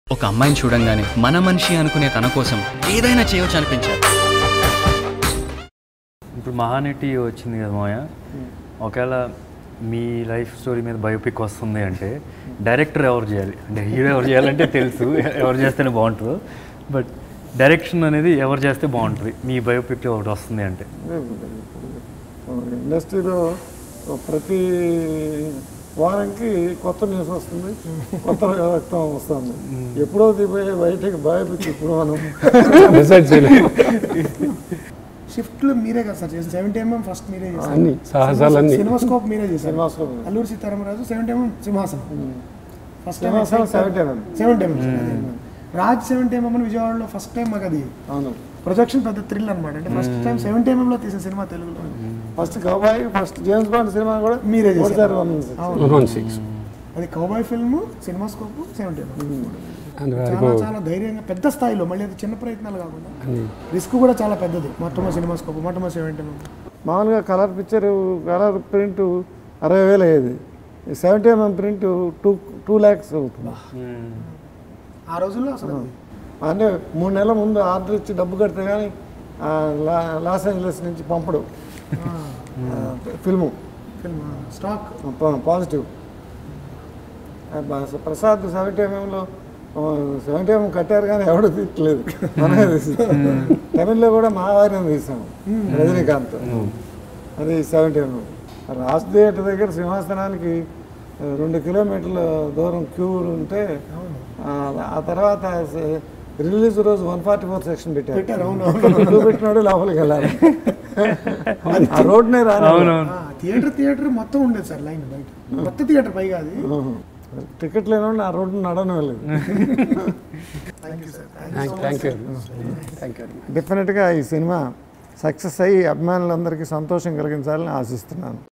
ఒక అమ్మాయిని చూడంగానే మన మనిషి అనుకునే తన కోసం ఏదైనా చేయొచ్చు అనిపించారు ఇప్పుడు మహానటి వచ్చింది కదా మాయ ఒకవేళ మీ లైఫ్ స్టోరీ మీద బయోపిక్ వస్తుంది అంటే డైరెక్టర్ ఎవరు చేయాలి అంటే హీరో ఎవరు చేయాలంటే తెలుసు ఎవరు చేస్తేనే బాగుంటుందో బట్ డైరెక్షన్ అనేది ఎవరు చేస్తే బాగుంటుంది మీ బయోపిక్లో ఒకటి వస్తుంది అంటే ఇండస్ట్రీలో ప్రతి వారంకి కొత్త న్యూస్ వస్తుంది కొత్త రక్తం వస్తుంది ఎప్పుడో దిగిపోయి బయటకి బయోపిక్ ఇప్పుడు మనం డిసైడ్ చేయలేదు షిఫ్ట్లు మీరే కదా సార్ చేసి సెవెంటీ ఎంఎం ఫస్ట్ మీరే చేశారు అన్ని సాహసాలన్నీ సినిమా స్కోప్ మీరే చేశారు cinemascope Alluri Sitaramaraju seventy MM Simhasanam first Simhasanam 70 mm. Seventy MM Raj seventy MM అని విజయవాడలో ఫస్ట్ టైం మాకు అది అవును ప్రొజెక్షన్ పెద్ద థ్రిల్ అనమాట అంటే ఫస్ట్ టైం సెవెంటీ ఎంఎం లో తీసిన సినిమా తెలుగులో first cowboy first James Bond cinema కూడా మీరే చేశారు. ఒకసారి వన్ అవును వన్ సిక్స్ అది cowboy film cinemascope seventy MM and చాలా చాలా ధైర్యంగా పెద్ద స్థాయిలో మళ్ళీ అది చిన్న ప్రయత్నాలు కాకుండా రిస్క్ కూడా చాలా పెద్దది మొట్టమొదటి సినిమా స్కోప్ మొట్టమొదటి సెవెంటీ ఎంఎం మామూలుగా కలర్ పిక్చర్ కలర్ ప్రింట్ అరవై వేలు అయ్యేది seventy MM print two two lakhs అవుతుంది ఆ రోజుల్లో అసలు అంటే మూడు నెలల ముందు ఆర్డర్ ఇచ్చి డబ్బు కడితే కానీ ఆ, లా- లాస్ ఏంజలస్ నుంచి పంపడు ఫిల్ము ఫిల్మ్ స్టాక్ పా- పాజిటివ్ ఆ, బా- ప్రసాద్ సెవెంటీ ఎంఎంలో సెవెంటీ ఎంఎం కట్టారు కానీ ఎవడు తీయట్లేదు మనమే తీసాం తమిళ్లో కూడా మహావార్యం తీసాం రజనీకాంత్ అది సెవెంటీ ఎంఎం రాజ్ థియేటర్ దగ్గర సింహాసనానికి ఆ, రెండు కిలోమీటర్ల దూరం క్యూ ఉంటే ఆ, ఆ తర్వాత స- రిలీజ్ రోజు వన్ ఫార్టీ ఫోర్ సెక్షన్ పెట్టారు పెట్టారు అవును క్యూ పెట్టినాడు లోపలికి వెళ్ళాలి ఆ రోడ్నే రాను ఆ, థియేటర్ థియేటర్ మొత్తం ఉండేది సార్ లైన్ బయట కొత్త థియేటర్ పైగా అది టికెట్ లేని ఆ రోడ్డు నడవడం వెళ్ళదు thank you sir thank you thank you డెఫినెట్గా ఈ సినిమా సక్సెస్ అయ్యి అభిమానులందరికీ సంతోషం కలిగించాలని ఆశిస్తున్నాను